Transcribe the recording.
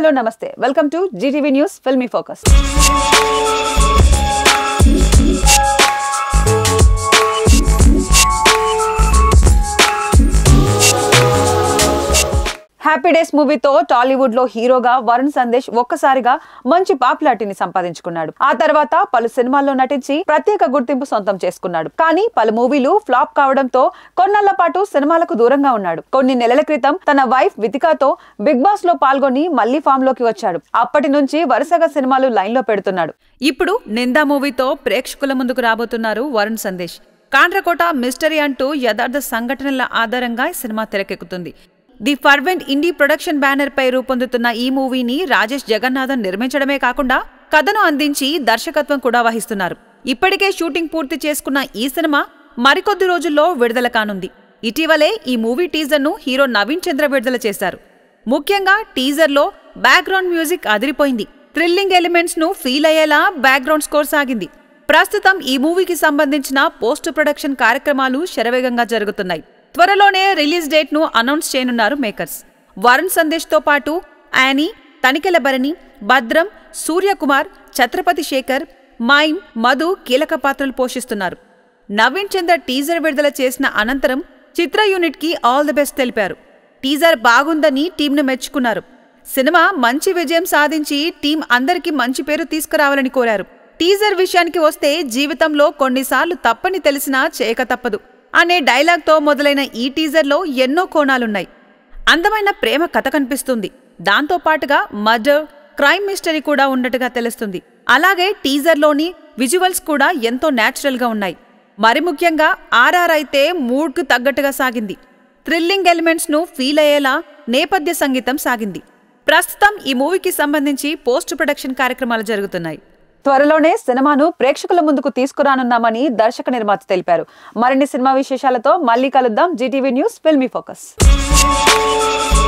hello నమస్తే welcome to GTV news filmy focus happy days మూవీతో Tollywood లో హీరోగా వరుణ్ సందేశ్ ఒక్కసారిగా మంచి పాపులారిటీని సంపాదించుకున్నాడు ఆ తర్వాత పలు సినిమాల్లో నటించి ప్రత్యేక గుర్తింపు సొంతం చేసుకున్నాడు కానీ పలు మూవీలు ఫ్లాప్ కావడంతో కొన్నాళ్ల పాటు సినిమాలకు దూరంగా ఉన్నాడు కొన్ని నెలల క్రితం తన వైఫ్ వితికాతో బిగ్ బాస్ లో పాల్గొని మళ్లీ ఫామ్ లోకి వచ్చాడు అప్పటి నుంచి వరుసగా సినిమాలు లైన్ లో పెడుతున్నాడు ఇప్పుడు నిందా మూవీతో ప్రేక్షకుల ముందుకు రాబోతున్నారు వరుణ్ సందేశ్ కాండ్రకోట మిస్టరీ అంటూ యథార్థ సంఘటనల ఆధారంగా ఈ సినిమా తెరకెక్కుతుంది the fervent indie production banner పై రూపొందుతున్న ఈ మూవీని రాజేష్ జగన్నాథన్ నిర్మించడమే కాకుండా కథను అందించి దర్శకత్వం కూడా వహిస్తున్నారు ఇప్పటికే షూటింగ్ పూర్తి చేసుకున్న ఈ సినిమా మరికొద్ది రోజుల్లో విడుదల కానుంది ఇటీవలే ఈ మూవీ టీజర్ను హీరో నవీన్ చంద్ర విడుదల చేశారు ముఖ్యంగా టీజర్లో బ్యాక్గ్రౌండ్ మ్యూజిక్ అదిరిపోయింది థ్రిల్లింగ్ ఎలిమెంట్స్ ను ఫీల్ అయ్యేలా బ్యాక్గ్రౌండ్ స్కోర్ సాగింది ప్రస్తుతం ఈ మూవీకి సంబంధించిన పోస్ట్ ప్రొడక్షన్ కార్యక్రమాలు శరవేగంగా జరుగుతున్నాయి త్వరలోనే రిలీజ్ డేట్ ను అనౌన్స్ చేయనున్నారు మేకర్స్ వరుణ్ సందేశ్ తో పాటు యానీ తనికెల భరణి భద్రం సూర్యకుమార్ ఛత్రపతి శేఖర్ మైమ్ మధు కీలక పాత్రలు పోషిస్తున్నారు నవీన్ చందర్ టీజర్ విడుదల చేసిన అనంతరం చిత్ర యూనిట్ కి ఆల్ ది బెస్ట్ తెలిపారు టీజర్ బాగుందని టీంను మెచ్చుకున్నారు సినిమా మంచి విజయం సాధించి టీం అందరికీ మంచి పేరు తీసుకురావాలని కోరారు టీజర్ విషయానికి వస్తే జీవితంలో కొన్నిసార్లు తప్పని తెలిసినా చేయక తప్పదు అనే డైలాగ్తో మొదలైన ఈ టీజర్లో ఎన్నో కోణాలున్నాయి అందమైన ప్రేమ కథ కనిపిస్తుంది దాంతో పాటుగా మర్డర్ క్రైమ్ మిస్టరీ కూడా ఉన్నట్టుగా తెలుస్తుంది అలాగే టీజర్లోని విజువల్స్ కూడా ఎంతో న్యాచురల్గా ఉన్నాయి మరి ముఖ్యంగా ఆర్ఆర్ అయితే మూడ్కు తగ్గట్టుగా సాగింది థ్రిల్లింగ్ ఎలిమెంట్స్ ను ఫీల్ అయ్యేలా నేపథ్య సంగీతం సాగింది ప్రస్తుతం ఈ మూవీకి సంబంధించి పోస్ట్ ప్రొడక్షన్ కార్యక్రమాలు జరుగుతున్నాయి త్వరలోనే సినిమాను ప్రేక్షకుల ముందుకు తీసుకురానున్నామని దర్శక నిర్మాత తెలిపారు మరిన్ని సినిమా విశేషాలతో మళ్ళీ కలుద్దాం జీటీవీ న్యూస్ ఫిల్మీ ఫోకస్